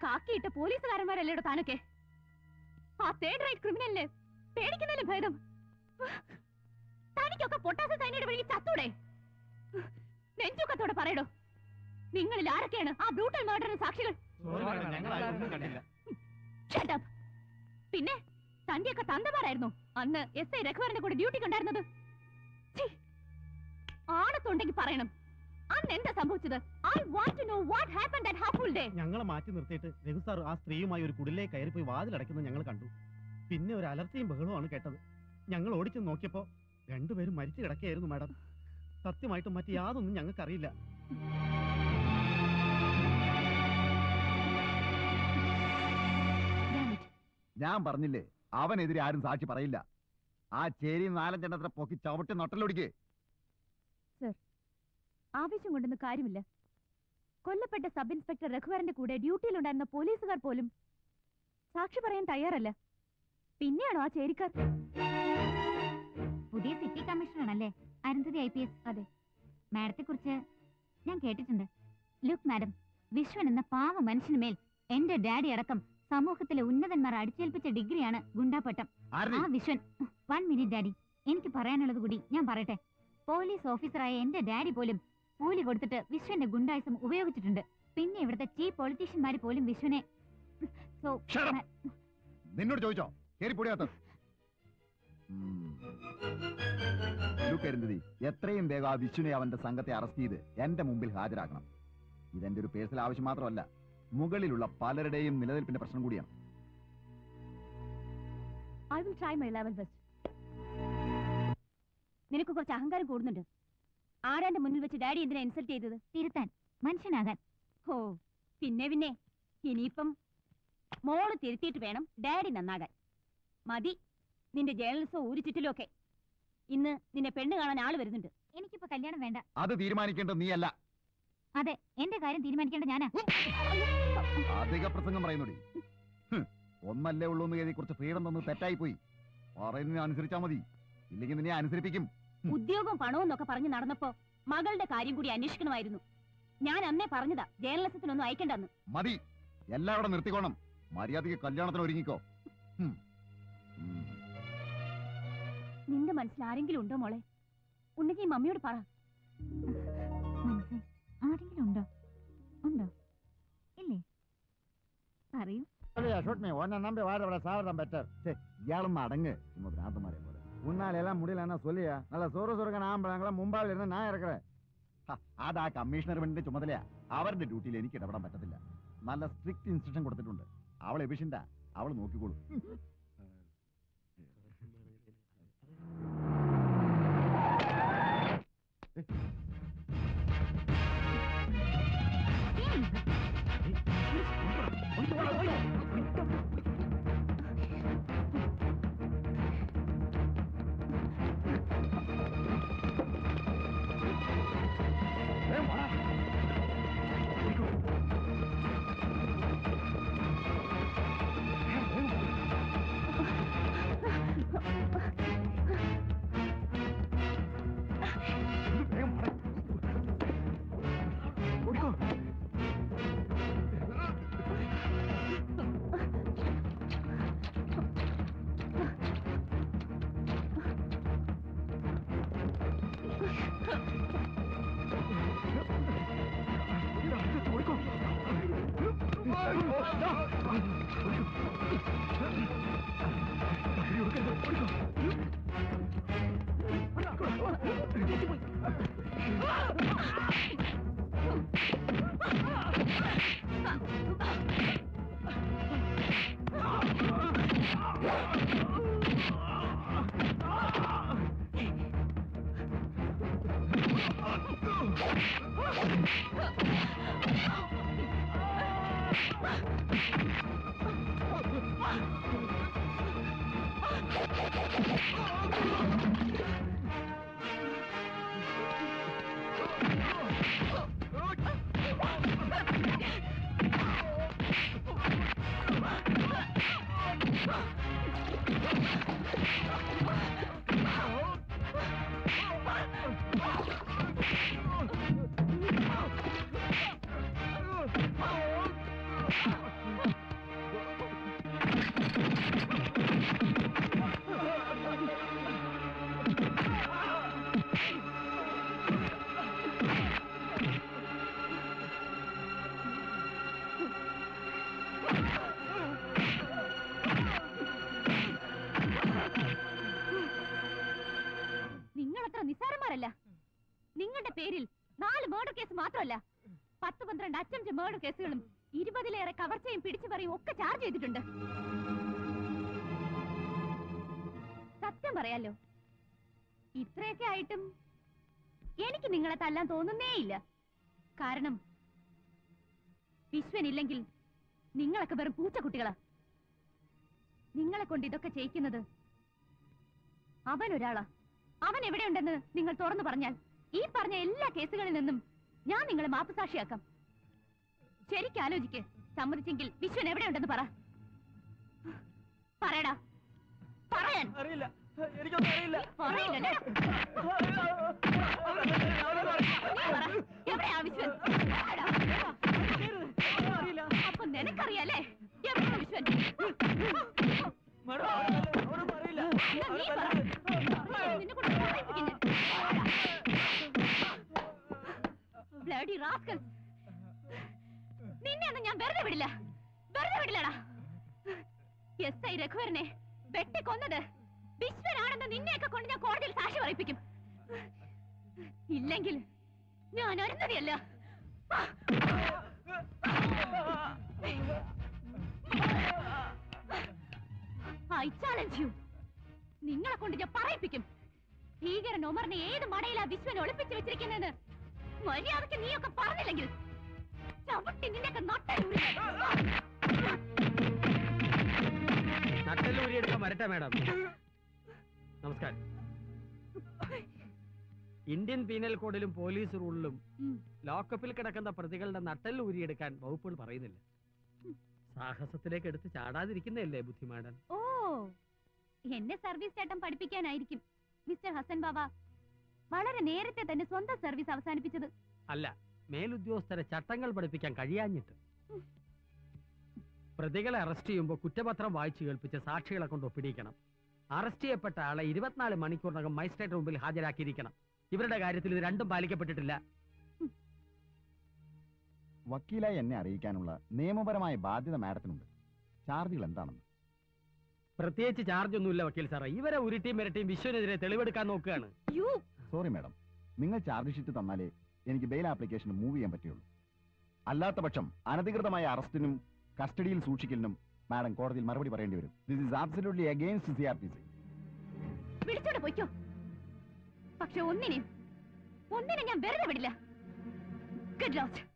കാക്കിയിട്ട പോലീസുകാരന്മാരല്ലേടോ താനൊക്കെ ആ third right ക്രിമിനലിന് പേടിക്കുന്നതിലും ഭേദം തനിക്കൊക്കെ പൊട്ടാത്ത തൈനയുടെ വഴി ചത്തൂടെ നെഞ്ചുക്കത്തോടെ പറയടോ നിങ്ങളിൽ ആരൊക്കെയാണ് ആ ബ്രൂട്ടൽ മർഡറിന് സാക്ഷികൾ Shut up. പിന്നെ തന്റെയൊക്കെ തന്തമാരായിരുന്നു അന്ന് എസ് ഐ രഘുവരന്റെ കൂടെ ഡ്യൂട്ടിക്ക് ഉണ്ടായിരുന്നത് ഛീ. ആണത്തുണ്ടെങ്കിൽ പറയണം അന്ന് എന്താ സംഭവിച്ചത് I want to know what happened at half full day ഞങ്ങളെ മാറ്റി നിർത്തിയിട്ട് രഘു സാർ ആ സ്ത്രീയുമായി ഒരു കുടിലേക്ക് കയറിപ്പോയി വാതിലടയ്ക്കുന്നത് ഞങ്ങൾ കണ്ടു പിന്നെ ഒരു അലർച്ചയും ബഹളവുമാണ് കേട്ടത് ഞങ്ങൾ ഓടിച്ചു നോക്കിയപ്പോ രണ്ടുപേരും മരിച്ചു കിടക്കുകയായിരുന്നു മാഡം സത്യമായിട്ടും മറ്റു യാതൊന്നും ഞങ്ങൾക്കറിയില്ല ഞാൻ പറഞ്ഞില്ലേ അവനെതിരെ ആരും സാക്ഷി പറയില്ല ആ ചേരി നാലഞ്ചെണ്ണത്ര പൊക്കി ചവിട്ടി നൊട്ടലൊടിക്ക് ആവേശം കൊണ്ടൊന്നും കാര്യമില്ല കൊല്ലപ്പെട്ട സബ് ഇൻസ്പെക്ടർ രഘുവരന്റെ കൂടെ ഡ്യൂട്ടിയിലുണ്ടായിരുന്ന പോലീസുകാർ പോലും സാക്ഷി പറയാൻ തയ്യാറല്ല പിന്നെയാണോ ആ ചേരിക്കാർ പുതിയ സിറ്റി കമ്മീഷണറാണല്ലേ അരുന്ധതി ഐ പി എസ് അതെ മാഡത്തെ കുറിച്ച് ഞാൻ കേട്ടിട്ടുണ്ട് ലുക്ക് മാഡം വിശ്വൻ എന്ന പാവ മനുഷ്യന് മേൽ എന്റെ ഡാഡി അടക്കം സമൂഹത്തിലെ ഉന്നതന്മാർ അടിച്ചേൽപ്പിച്ച ഡിഗ്രിയാണ് ഗുണ്ടാപ്പട്ടം ആരുടെ ആ വിശ്വൻ വൺ മിനിറ്റ് ഡാഡി എനിക്ക് പറയാനുള്ളത് കൂടി ഞാൻ പറയട്ടെ പോലീസ് ഓഫീസറായ എന്റെ ഡാഡി പോലും കൂലി കൊടുത്തിട്ട് വിശ്വന്റെ ഗുണ്ടായുസം ഉപയോഗിച്ചിട്ടുണ്ട് പിന്നെ ഇവിടുത്തെ ചീഫ് പൊളിറ്റീഷ്യന്മാര് പോലും വിശ്വനെ സോ Shut up. നിന്നോട് ചോദിച്ചോ കേറി പൊടിയാത്ത കരുന്തതി എത്രയും വേഗം ആ വിഷ്ണുനെ അവന്റെ സംഘത്തെ അറസ്റ്റ് ചെയ്ത് എന്റെ മുമ്പിൽ ഹാജരാക്കണം ഇതെന്റെ ഒരു പേഴ്സണൽ ആവശ്യം മാത്രമല്ല മുകളിലുള്ള പലരുടെയും നിലനിൽപ്പിന്റെ പ്രശ്നം കൂടിയാണ് I will try my level best നിനക്ക് കുറച്ച് അഹങ്കാരം കൂടുന്നുണ്ട് ആരാന്റെ മുന്നിൽ വെച്ച് ഡാഡി എന്തിനാ ഇൻസൾട്ട് ചെയ്തത് തിരുത്താൻ മനുഷ്യനാകാൻ ഓ പിന്നെ പിന്നെ ഇനിയിപ്പം മോള് തിരുത്തിയിട്ട് വേണം ഡാഡി നന്നാകാൻ മതി നിന്റെ ജേർണലിസവും ഊരിച്ചിട്ടിലും ഒക്കെ ഇന്ന് നിന്നെ പെണ്ണ് കാണാൻ ആള് വരുന്നുണ്ട് എനിക്കിപ്പോ കല്യാണം വേണ്ട അത് തീരുമാനിക്കേണ്ടത് നീയല്ല അതെ എന്റെ കാര്യം തീരുമാനിക്കേണ്ട ഞാനാ അധിക പ്രസംഗം പറയുന്നോടി ഹും, ഒന്നല്ലേ ഉള്ളൂ എന്ന് കരുതി കുറച്ച് ഫ്രീഡം തന്നു തെറ്റായി പോയി പറയുന്നതിനെ അനുസരിച്ചാ മതി ഇല്ലെങ്കിൽ നിന്നെ അനുസരിപ്പിക്കും ഉദ്യോഗവും പണവും എന്നൊക്കെ പറഞ്ഞ് നടന്നപ്പോ മകളുടെ കാര്യം കൂടി അന്വേഷിക്കണമായിരുന്നു ഞാൻ അന്നേ പറഞ്ഞതാ ജേർണലിസത്തിനൊന്നും അയക്കണ്ടെന്ന് മതി എല്ലാവരും നിർത്തിക്കോണം മര്യാദയ്ക്ക് കല്യാണത്തിന് ഒരുങ്ങിക്കോ ഹും. ഉം. നിന്റെ മനസ്സിൽ ആരെങ്കിലും ഉണ്ടോ മോളെ ഉണ്ടെങ്കിൽ മമ്മിയോട് പറ മനസ്സിൽ ആരെങ്കിലും ഉണ്ടോ ഉണ്ടോ ഇല്ലേ പറയൂ ഛെ, ഇയാളൊന്ന് അടങ്ങ് ചുമ്മാ ഭ്രാന്തന്മാരെ പോലെ ഉന്നാല എല്ലാം മുടിയിലാണ് சொல்லியா நல்ல சொர சொருக்கான ஆம்பளங்களை மும்பாவில் இருந்து நான் இருக்கிறேன் അത് ആ കമ്മീഷണർ വേണ്ടിന്റെ ചുമതലയാ അവരുടെ ഡ്യൂട്ടിയിൽ എനിക്ക് ഇടപെടാൻ പറ്റത്തില്ല നല്ല സ്ട്രിക്റ്റ് ഇൻസ്ട്രക്ഷൻ കൊടുത്തിട്ടുണ്ട് അവൾ എഫിഷ്യന്റാ അവൾ നോക്കിക്കോളും നിങ്ങളത്ര നിസ്സാരന്മാരല്ല നിങ്ങളുടെ പേരിൽ നാല് മേർഡർ കേസ് മാത്രമല്ല പത്ത് പന്ത്രണ്ട് അറ്റംപ്റ്റ് മേർഡർ കേസുകളും ഇരുപതിലേറെ കവർച്ചയും പിടിച്ചു പറയും ഒക്കെ ചാർജ് ചെയ്തിട്ടുണ്ട് സത്യം പറയാലോ ഇത്രയൊക്കെ ആയിട്ടും എനിക്ക് നിങ്ങളെ തല്ലാൻ തോന്നുന്നേയില്ല കാരണം വിശ്വനില്ലെങ്കിൽ നിങ്ങളൊക്കെ വെറും പൂച്ചക്കുട്ടികളാ നിങ്ങളെ കൊണ്ട് ഇതൊക്കെ ചെയ്യിക്കുന്നത് അവൻ ഒരാളാ അവൻ എവിടെയുണ്ടെന്ന് നിങ്ങൾ തുറന്നു പറഞ്ഞാൽ ഈ പറഞ്ഞ എല്ലാ കേസുകളിൽ നിന്നും ഞാൻ നിങ്ങളെ മാപ്പുസാക്ഷിയാക്കാം ശരിക്കും ആലോചിക്ക് സമ്മതിച്ചെങ്കിൽ വിശ്വൻ എവിടെയുണ്ടെന്ന് പറ പറയടാ പറയാൻ അറിയില്ല എനിക്കൊന്നും അറിയില്ല പറയില്ലല്ലേ? നീ പറ. എവിടെയാ വിശ്വൻ പറയടാ. അപ്പൊ നിനക്കറിയാലേ എവിടെയാ വിശ്വൻ മാഡം അവരും അറിയില്ല എന്നാ നീ പറ. അറിയാതെ നിന്നെ കൊണ്ട് പറയിപ്പിക്കും ഞാൻ. Bloody rascals. നിന്നെ ഒന്നും ഞാൻ വെറുതെ വിടില്ല വെറുതെ വിടില്ലടാ എസ് ഐ രഘുവരനെ വെട്ടിക്കൊന്നത് വിശ്വനാണെന്ന് നിന്നെയൊക്കെ കൊണ്ട് ഞാൻ കോടതിയിൽ സാക്ഷി പറയിപ്പിക്കും ഇല്ലെങ്കിൽ ഞാൻ അരുന്നതിയല്ല ഐ ചാലഞ്ച് യു നിങ്ങളെ കൊണ്ട് ഞാൻ പറയിപ്പിക്കും ഭീകരൻ ഒമറിനെ ഏത് മടയിലാ വിശ്വനെ ഒളിപ്പിച്ചു വെച്ചിരിക്കുന്നതെന്ന് മര്യാദക്ക് നീയൊക്കെ പറഞ്ഞില്ലെങ്കിൽ ചവിട്ടി നിന്നെയൊക്കെ നട്ടലൂരി നട്ടെല്ലൂരി എടുക്കാൻ വരട്ടെ മാഡം നമസ്കാരം ഇന്ത്യൻ പീനൽ കോഡിലും പോലീസ് റൂളിലും ഉം. ലോക്കപ്പിൽ കിടക്കുന്ന പ്രതികളുടെ നട്ടെല്ല് ഊരിയെടുക്കാൻ വകുപ്പുകൾ പറയുന്നില്ല സാഹസത്തിലേക്ക് എടുത്ത് ചാടാതിരിക്കുന്നതല്ലേ ബുദ്ധിമാടൻ ഓ എന്നെ സർവീസ് ചേട്ടൻ പഠിപ്പിക്കാനായിരിക്കും മിസ്റ്റർ ഹസൻ ബാബ വളരെ നേരത്തെ തന്നെ സ്വന്തം സർവീസ് അവസാനിപ്പിച്ചത് അല്ല മേലുദ്യോഗസ്ഥരെ ചട്ടങ്ങൾ പഠിപ്പിക്കാൻ കഴിയാഞ്ഞിട്ട് പ്രതികളെ അറസ്റ്റ് ചെയ്യുമ്പോൾ കുറ്റപത്രം വായിച്ചു കേൾപ്പിച്ച് സാക്ഷികളെ കൊണ്ട് ഒപ്പിടിക്കണം അറസ്റ്റ് ചെയ്യപ്പെട്ട ആളെ ഇരുപത്തിനാല് മണിക്കൂറിനകം മജിസ്ട്രേറ്റ് മുമ്പിൽ ഹാജരാക്കിയിരിക്കണം ഇവരുടെ കാര്യത്തിൽ ഇത് രണ്ടും പാലിക്കപ്പെട്ടിട്ടില്ല വക്കീലായി എന്നെ അറിയിക്കാനുള്ള നിയമപരമായ ബാധ്യത മാഡത്തിനുണ്ട് ചാർജുകൾ എന്താണെന്ന് പ്രത്യേകിച്ച് ചാർജ് ഒന്നുമില്ല വക്കീൽ സാറേ ഇവരെ ഉരുട്ടിയും മിരട്ടിയും വിശ്വനെതിരെ തെളിവെടുക്കാൻ നോക്കുകയാണ് യു സോറി മാഡം നിങ്ങൾ ചാർജ് ഷീറ്റ് തന്നാലേ എനിക്ക് ബെയിൽ ആപ്ലിക്കേഷൻ മൂവ് ചെയ്യാൻ പറ്റുള്ളൂ അല്ലാത്ത പക്ഷം അനധികൃതമായ അറസ്റ്റിനും കസ്റ്റഡിയിൽ സൂക്ഷിക്കലിനും മാഡം കോടതിയിൽ മറുപടി പറയേണ്ടി വരും this is absolutely against C R P C വിളിച്ചോണ്ട് പൊയ്ക്കോ പക്ഷെ ഒന്നിനെയും ഒന്നിനെ ഞാൻ വെറുതെ വിടില്ല ഗുഡ് ലോട്ട്